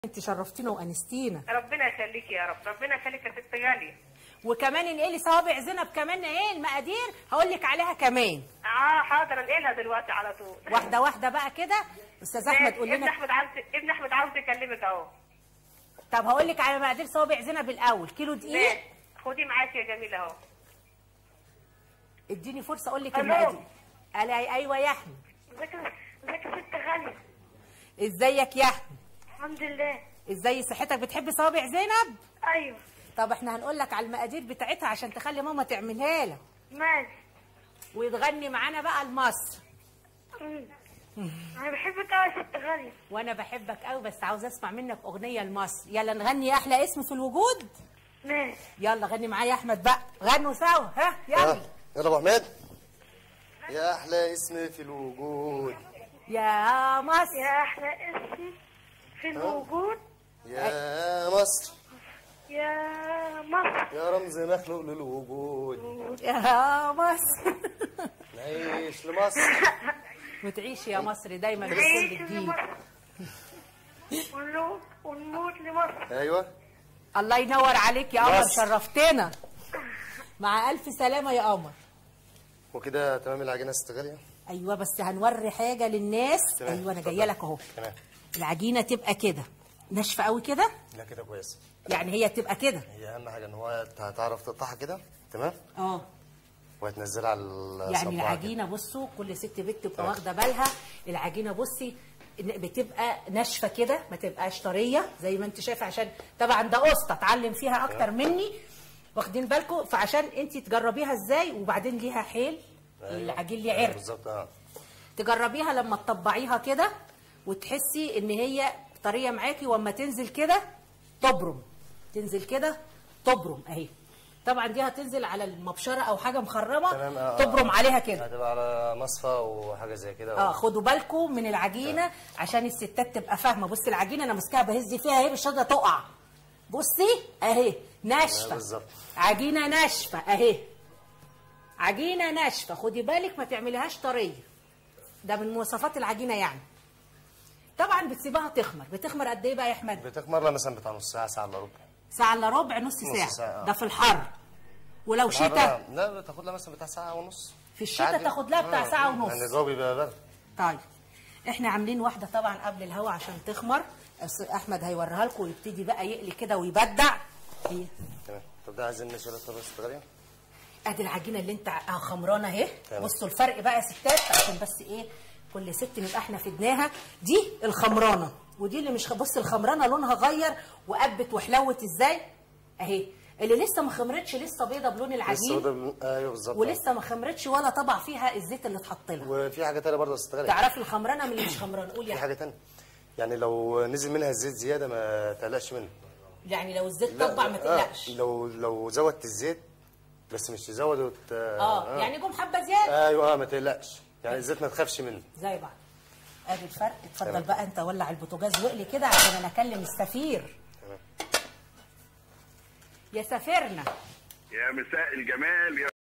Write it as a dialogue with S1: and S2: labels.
S1: انت شرفتينا وانستينا
S2: ربنا يخليك يا رب ربنا يخليك يا ست غاليه
S1: وكمان انقلي صوابع زينب كمان ايه المقادير هقول لك عليها كمان
S2: اه حاضر انقلها دلوقتي على طول
S1: واحده واحده بقى كده استاذ احمد قول
S2: ابن
S1: لنا
S2: احمد عاوز ابن احمد عاوز يكلمك اهو
S1: طب هقول لك على مقادير صوابع زينب الاول كيلو دقيق
S2: ماشي خدي معاكي يا جميله اهو
S1: اديني فرصه اقول لك
S2: ألو.
S1: المقادير قال ايوه يا احمد
S2: ازيك ازيك يا ست غاليه
S1: ازيك يا احمد
S2: الحمد لله
S1: ازاي صحتك بتحبي صوابع زينب
S2: ايوه
S1: طب احنا هنقول لك على المقادير بتاعتها عشان تخلي ماما تعملها لك
S2: ماشي
S1: وتغني معانا بقى لمصر
S2: أمم. انا بحبك قوي يا ست غاليه
S1: وانا بحبك قوي بس عاوز اسمع منك اغنيه لمصر يلا نغني يا احلى اسم في الوجود
S2: ماشي
S1: يلا غني معايا يا احمد بقى غنوا سوا ها يلا
S3: ها يلا ابو حميد يا احلى اسم في الوجود
S1: يا مصر
S2: يا احلى اسم في الوجود
S3: يا مصر
S2: يا مصر
S3: يا رمز مخلوق للوجود
S1: يا مصر
S3: نعيش لمصر
S1: وتعيش يا مصر دايما بكل
S2: نعيش
S1: جديد
S2: لمصر ونموت ونموت لمصر
S3: ايوه
S1: الله ينور عليك يا قمر
S3: مصر.
S1: شرفتنا مع الف سلامه يا قمر
S3: وكده تمام العجينه يا ست غاليه
S1: ايوه بس هنوري حاجه للناس
S3: تمام.
S1: ايوه انا
S3: اتفضل.
S1: جايه لك اهو
S3: تمام
S1: العجينه تبقى كده ناشفه قوي كده
S3: لا كده كويس
S1: يعني هي تبقى كده
S3: هي اهم حاجه ان هو هتعرف تقطعها كده تمام
S1: اه
S3: وهتنزلها على الصباع
S1: يعني
S3: كده.
S1: العجينه بصوا كل ست بيت تبقى
S3: تمام.
S1: واخده بالها العجينه بصي إن بتبقى ناشفه كده ما تبقاش طريه زي ما انت شايفه عشان طبعا ده قسطه اتعلم فيها اكتر مني واخدين بالكم فعشان انت تجربيها ازاي وبعدين ليها حيل
S3: أيوة.
S1: العجين ليه
S3: أيوة
S1: عرق
S3: بالظبط اه
S1: تجربيها لما تطبعيها كده وتحسي ان هي طريه معاكي واما تنزل كده تبرم تنزل كده تبرم اهي طبعا دي هتنزل على المبشره او حاجه مخرمه
S3: تمام آه، آه.
S1: تبرم عليها كده
S3: هتبقى على مصفى وحاجه زي كده
S1: اه خدوا بالكم من العجينه عشان الستات تبقى فاهمه بصي العجينه انا ماسكاها بهز فيها اهي مش راضيه تقع بصي اهي ناشفه
S3: بالظبط.
S1: عجينه ناشفه اهي عجينه ناشفه خدي بالك ما تعمليهاش طريه ده من مواصفات العجينه يعني طبعا بتسيبها تخمر بتخمر قد ايه بقى يا احمد
S3: بتخمر لها مثلا بتاع نص ساعه ساعه الا ربع
S1: ساعه الا ربع نص
S3: نص
S1: ساعه,
S3: ساعة، آه.
S1: ده في الحر ولو شتاء
S3: الحرارة- لا بتاخد لها مثلا بتاع ساعه ونص
S1: في الشتاء
S3: عادي.
S1: تاخد لها بتاع
S3: آه،
S1: ساعة ونص.
S3: يعني الجو بيبقى برد
S1: طيب احنا عاملين واحده طبعا قبل الهوا عشان تخمر أس- احمد هيوريها لكم ويبتدي بقى يقلي كده ويبدع هي
S3: تمام طب ده عايزين نشيلها طب بس غاليه
S1: ادي العجينه اللي انت اه خمرانه اهي
S3: تمام.
S1: بصوا الفرق بقى يا ستات عشان بس ايه كل ست نبقى احنا في دناها دي الخمرانه ودي اللي مش خ- بص الخمرانه لونها غير وقبت وحلوت ازاي اهي اللي لسه ما خمرتش لسه بيضه بلون
S3: لسه
S1: العجين
S3: وده ايوه بالظبط
S1: ولسه ما خمرتش ولا طبع فيها الزيت اللي اتحط لها
S3: وفي حاجه تانية برضه يا ست غاليه
S1: تعرفي الخمرانه من اللي مش خمرانه قول
S3: في
S1: يا
S3: حاجه تانية يعني لو نزل منها الزيت زياده ما تقلقش منه
S1: يعني لو الزيت
S3: لا،
S1: طبع ما
S3: آه،
S1: تقلقش
S3: لو لو زودت الزيت بس مش تزود وت...
S1: اه يعني جم حبه زياده
S3: ايوه اه ما تقلقش يعني الزيت ما تخافش منه
S1: زي بعض ادي الفرق اتفضل
S3: تمام.
S1: بقى انت ولع البوتاجاز واقلي كده عشان انا اكلم السفير
S3: تمام.
S1: يا سفيرنا
S4: يا مساء الجمال يا